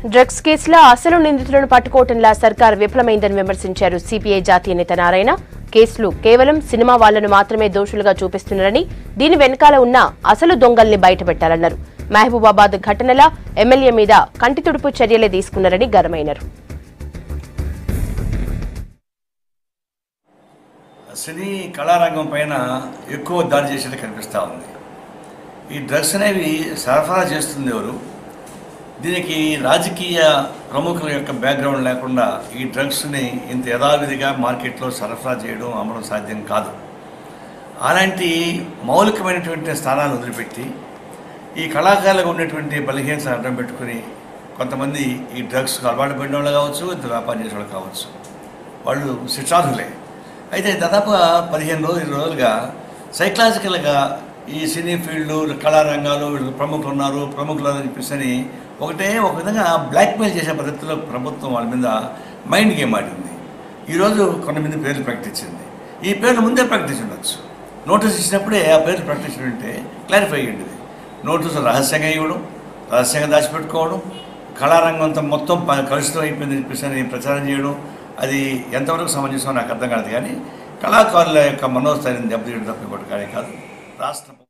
drugs కేసులో అసలు నిందితులను పట్టుకోవటంలా సర్కార్ విఫలమైందని విమర్శించారు సిపిఐ జాతీయ నేత నారాయణ కేసులు కేవలం సినిమా వాళ్లను మాత్రమే దోషులుగా చూపిస్తున్నారని దీని వెనకాల ఉన్న అసలు దొంగల్ని బయటపెట్టాలన్నారు మహబూబాబాద్ ఘటనల ఎమ్మెల్యే మీద కంటి తుడుపు చర్యలే తీసుకున్నారని గరమైనారు సినీ కళారంగం పైన ఎక్కువ దాడి చేసేట్టు కనిపిస్తూ ఉంది ఈ డ్రగ్స్ అనేవి సరఫరా చేస్తుంది ఎవరు దీనికి రాజకీయ ప్రముఖుల యొక్క బ్యాక్గ్రౌండ్ లేకుండా ఈ డ్రగ్స్ని ఇంత యథావిధిగా మార్కెట్లో సరఫరా చేయడం అమ్మడం సాధ్యం కాదు అలాంటి మౌలికమైనటువంటి స్థానాలు వదిలిపెట్టి ఈ కళాకారులకు ఉన్నటువంటి బలహీనతను అడ్డం పెట్టుకుని కొంతమంది ఈ డ్రగ్స్కి అలవాటు పడిన వాళ్ళు కావచ్చు ఇంత వ్యాపారం చేసే వాళ్ళు కావచ్చు వాళ్ళు శిక్షార్హులే అయితే దాదాపుగా పదిహేను రోజులు ఇరవై రోజులుగా సైకలాజికల్గా ఈ సినీ ఫీల్డ్ కళారంగాలు వీళ్ళు ప్రముఖులు ఉన్నారు ప్రముఖులు అని చెప్పేసి అని ఒకటే ఒక విధంగా బ్లాక్మెయిల్ చేసే పద్ధతిలో ప్రభుత్వం వాళ్ళ మీద మైండ్ గేమ్ ఆడింది ఈరోజు కొంతమంది పేర్లు ప్రకటించింది ఈ పేర్లు ముందే ప్రకటించి ఉండొచ్చు నోటీస్ ఇచ్చినప్పుడే ఆ పేర్లు ప్రకటించి ఉంటే క్లారిఫై అయ్యింది నోటీసు రహస్యంగా ఇవ్వడం రహస్యంగా దాచిపెట్టుకోవడం కళారంగం అంతా మొత్తం ప- కలుషితం అయిపోయిందని చెప్పేసి అని ప్రచారం చేయడం అది ఎంతవరకు సమంజసం నాకు అర్థం కాదు కానీ కళాకారుల యొక్క మనోస్థైర్యం దెబ్బతీయడం తప్ప ఇంకోటి కానీ కాదు రాష్ట్ర